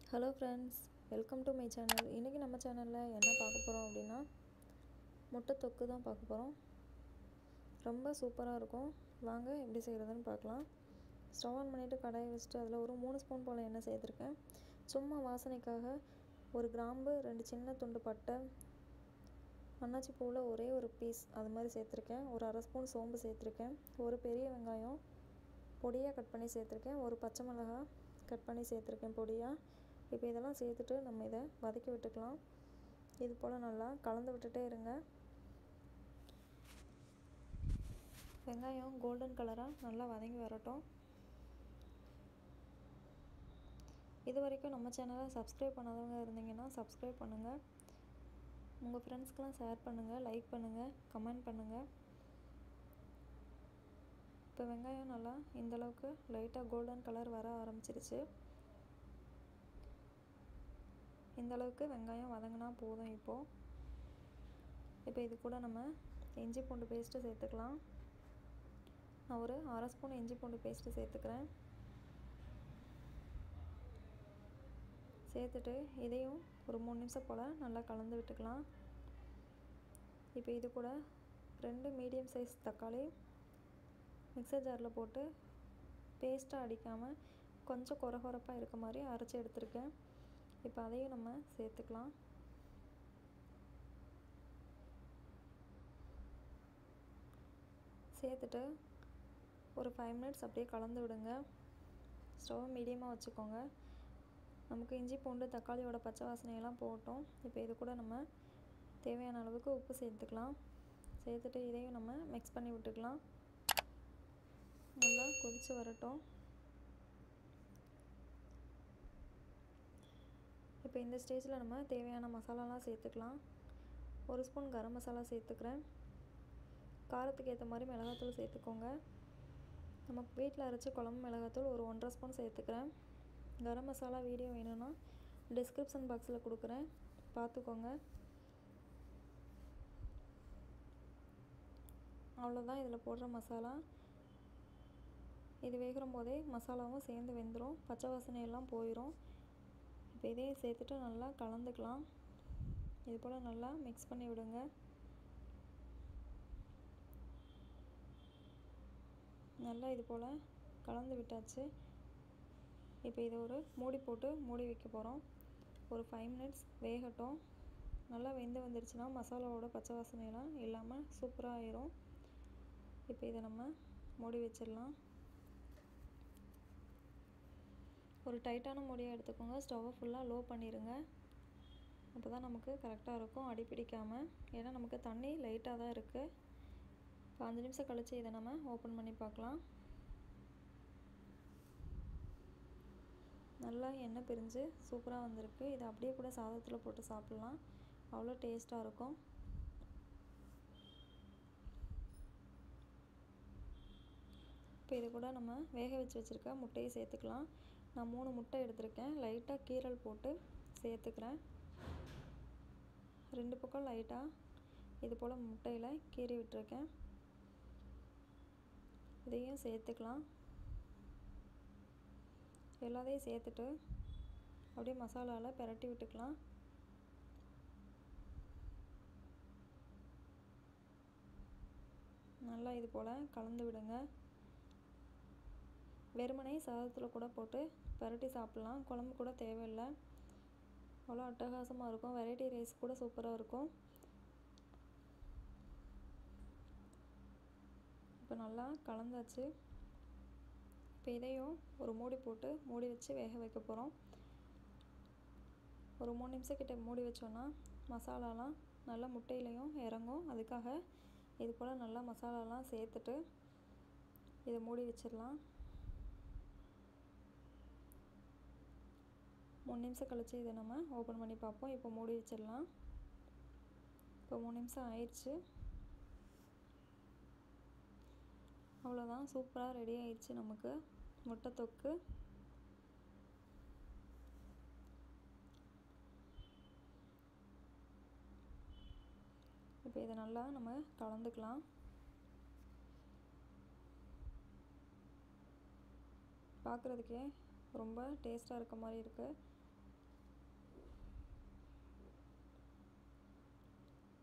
hello friends welcome to my channel இன்றைக்கி நம்ம சேனலில் என்ன பார்க்க போகிறோம் அப்படின்னா முட்டை தொக்கு தான் பார்க்க போகிறோம் ரொம்ப சூப்பராக இருக்கும் வாங்க எப்படி செய்கிறதுன்னு பார்க்கலாம் ஸ்டவ் ஆன் பண்ணிவிட்டு கடாயை வச்சுட்டு அதில் ஒரு மூணு ஸ்பூன் போல் எண்ணெய் சேர்த்துருக்கேன் சும்மா வாசனைக்காக ஒரு கிராம்பு ரெண்டு சின்ன துண்டு பட்டை அன்னாச்சி பூவில் ஒரே ஒரு பீஸ் அது மாதிரி சேர்த்துருக்கேன் ஒரு அரை ஸ்பூன் சோம்பு சேர்த்துருக்கேன் ஒரு பெரிய வெங்காயம் பொடியாக கட் பண்ணி சேர்த்துருக்கேன் ஒரு பச்சை மிளகாய் கட் பண்ணி சேர்த்துருக்கேன் பொடியாக இப்போ இதெல்லாம் சேர்த்துட்டு நம்ம இதை வதக்கி விட்டுக்கலாம் இது போல் நல்லா கலந்து விட்டுட்டே இருங்க வெங்காயம் கோல்டன் கலராக நல்லா வதங்கி வரட்டும் இது வரைக்கும் நம்ம சேனலை சப்ஸ்கிரைப் பண்ணாதவங்க இருந்தீங்கன்னா சப்ஸ்கிரைப் பண்ணுங்கள் உங்கள் ஃப்ரெண்ட்ஸ்க்கெலாம் ஷேர் பண்ணுங்கள் லைக் பண்ணுங்கள் கமெண்ட் பண்ணுங்கள் இப்போ வெங்காயம் நல்லா இந்தளவுக்கு லைட்டாக கோல்டன் கலர் வர ஆரம்பிச்சிருச்சு இந்த அளவுக்கு வெங்காயம் வதங்கினா போதும் இப்போது இப்போ இது கூட நம்ம இஞ்சி பூண்டு பேஸ்ட்டு சேர்த்துக்கலாம் நான் ஒரு அரை ஸ்பூன் இஞ்சி பூண்டு பேஸ்ட்டு சேர்த்துக்கிறேன் சேர்த்துட்டு இதையும் ஒரு மூணு நிமிஷம் போல் நல்லா கலந்து விட்டுக்கலாம் இப்போ இது கூட ரெண்டு மீடியம் சைஸ் தக்காளி மிக்சர் ஜாரில் போட்டு பேஸ்ட்டாக அடிக்காமல் கொஞ்சம் குறை குறைப்பாக இருக்க மாதிரி அரைச்சி எடுத்துருக்கேன் இப்போ அதையும் நம்ம சேர்த்துக்கலாம் சேர்த்துட்டு ஒரு ஃபைவ் மினிட்ஸ் அப்படியே கலந்து விடுங்க ஸ்டவ் மீடியமாக வச்சுக்கோங்க நமக்கு இஞ்சி பூண்டு தக்காளியோட பச்சை வாசனையெல்லாம் போகட்டும் இப்போ இது கூட நம்ம தேவையான அளவுக்கு உப்பு சேர்த்துக்கலாம் சேர்த்துட்டு இதையும் நம்ம மிக்ஸ் பண்ணி விட்டுக்கலாம் நல்லா கொதித்து வரட்டும் இப்போ இந்த ஸ்டேஜில் நம்ம தேவையான மசாலாலாம் சேர்த்துக்கலாம் ஒரு ஸ்பூன் கரம் மசாலா சேர்த்துக்கிறேன் காரத்துக்கு ஏற்ற மாதிரி மிளகாத்தூள் சேர்த்துக்கோங்க நமக்கு வீட்டில் அரைச்ச குழம்பு மிளகாத்தூள் ஒரு ஒன்றரை ஸ்பூன் சேர்த்துக்கிறேன் கரம் மசாலா வீடியோ வேணும்னா டிஸ்கிரிப்ஷன் பாக்ஸில் கொடுக்குறேன் பார்த்துக்கோங்க அவ்வளோதான் இதில் போடுற மசாலா இது வேகிற போதே மசாலாவும் சேர்ந்து வெந்துடும் பச்சை வாசனையெல்லாம் போயிடும் இப்போ இதையும் சேர்த்துட்டு நல்லா கலந்துக்கலாம் இது போல் நல்லா மிக்ஸ் பண்ணி விடுங்க நல்லா இது போல் கலந்து விட்டாச்சு இப்போ இதை ஒரு மூடி போட்டு மூடி வைக்க போகிறோம் ஒரு ஃபைவ் மினிட்ஸ் வேகட்டும் நல்லா வெந்து வந்துருச்சுன்னா மசாலாவோட பச்சை வாசனையெல்லாம் இல்லாமல் சூப்பராக ஆயிரும் இப்போ இதை நம்ம மூடி வச்சிடலாம் ஒரு டைட்டான மூடியாக எடுத்துக்கோங்க ஸ்டவ்வை ஃபுல்லாக லோ பண்ணிடுங்க அப்போ தான் நமக்கு கரெக்டாக இருக்கும் அடி பிடிக்காமல் ஏன்னா நமக்கு தண்ணி லைட்டாக தான் இருக்குது இப்போ அஞ்சு நிமிஷம் கழித்து இதை நம்ம ஓப்பன் பண்ணி பார்க்கலாம் நல்லா எண்ணெய் பிரிஞ்சு சூப்பராக வந்திருக்கு இதை அப்படியே கூட சாதத்தில் போட்டு சாப்பிட்லாம் அவ்வளோ டேஸ்ட்டாக இருக்கும் இப்போ இது கூட நம்ம வேக வச்சு வச்சுருக்க முட்டையை சேர்த்துக்கலாம் நான் மூணு முட்டை எடுத்திருக்கேன் லைட்டாக கீரல் போட்டு சேர்த்துக்கிறேன் ரெண்டு பக்கம் லைட்டாக இது போல் முட்டையில் கீறி விட்டுருக்கேன் இதையும் சேர்த்துக்கலாம் எல்லாத்தையும் சேர்த்துட்டு அப்படியே மசாலாவில் பெரட்டி விட்டுக்கலாம் நல்லா இது போல் கலந்து விடுங்க வெறுமனே சாதத்தில் கூட போட்டு பரட்டி சாப்பிட்லாம் குழம்பு கூட தேவையில்லை அவ்வளோ அட்டகாசமாக இருக்கும் வெரைட்டி ரைஸ் கூட சூப்பராக இருக்கும் இப்போ நல்லா கலந்தாச்சு இப்போ இதையும் ஒரு மூடி போட்டு மூடி வச்சு வேக வைக்க போகிறோம் ஒரு மூணு நிமிஷம் கிட்ட மூடி வச்சோன்னா மசாலாலாம் நல்லா முட்டையிலையும் இறங்கும் அதுக்காக இது போல் நல்லா மசாலாலாம் சேர்த்துட்டு இதை மூடி வச்சிடலாம் மூணு நிமிஷம் கழித்து இதை நம்ம ஓப்பன் பண்ணி பார்ப்போம் இப்போ மூடி வச்சிடலாம் இப்போ மூணு நிமிஷம் ஆயிடுச்சு அவ்வளோதான் சூப்பராக ரெடி ஆயிடுச்சு நமக்கு முட்டை தொக்கு இப்போ இதை நல்லா நம்ம கலந்துக்கலாம் பார்க்குறதுக்கே ரொம்ப டேஸ்ட்டாக இருக்க மாதிரி இருக்குது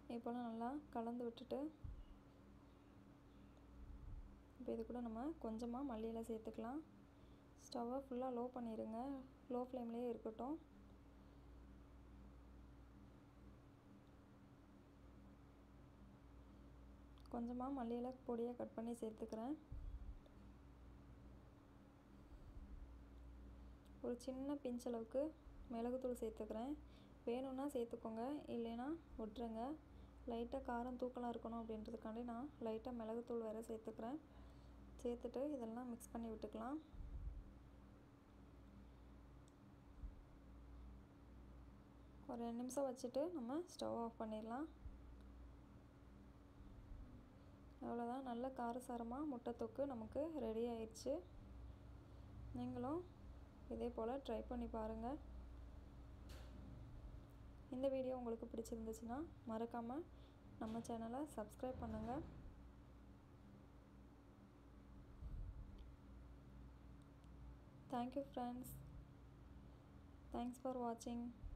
இப்போலாம் நல்லா கலந்து விட்டுட்டு இப்போ இது கூட நம்ம கொஞ்சமாக மல்லியில் சேர்த்துக்கலாம் ஸ்டவ்வை ஃபுல்லாக லோ பண்ணிடுங்க லோ ஃப்ளேம்லேயே இருக்கட்டும் கொஞ்சமாக மல்லியில் பொடியை கட் பண்ணி சேர்த்துக்கிறேன் ஒரு சின்ன பிஞ்ச் அளவுக்கு மிளகுத்தூள் சேர்த்துக்கிறேன் வேணும்னா சேர்த்துக்கோங்க இல்லைன்னா விட்டுருங்க லைட்டாக காரம் தூக்கலாக இருக்கணும் அப்படின்றதுக்காண்டி நான் லைட்டாக மிளகுத்தூள் வேறு சேர்த்துக்கிறேன் சேர்த்துட்டு இதெல்லாம் மிக்ஸ் பண்ணி விட்டுக்கலாம் ஒரு ரெண்டு நிமிஷம் வச்சுட்டு நம்ம ஸ்டவ் ஆஃப் பண்ணிடலாம் அவ்வளோதான் நல்ல காரசாரமாக முட்டை தொக்கு நமக்கு ரெடி ஆயிடுச்சு நீங்களும் இதே போல் ட்ரை பண்ணி பாருங்கள் இந்த வீடியோ உங்களுக்கு பிடிச்சிருந்துச்சுன்னா மறக்காமல் நம்ம சேனலை சப்ஸ்கிரைப் பண்ணுங்கள் தேங்க்யூ ஃப்ரெண்ட்ஸ் தேங்க்ஸ் ஃபார் வாட்சிங்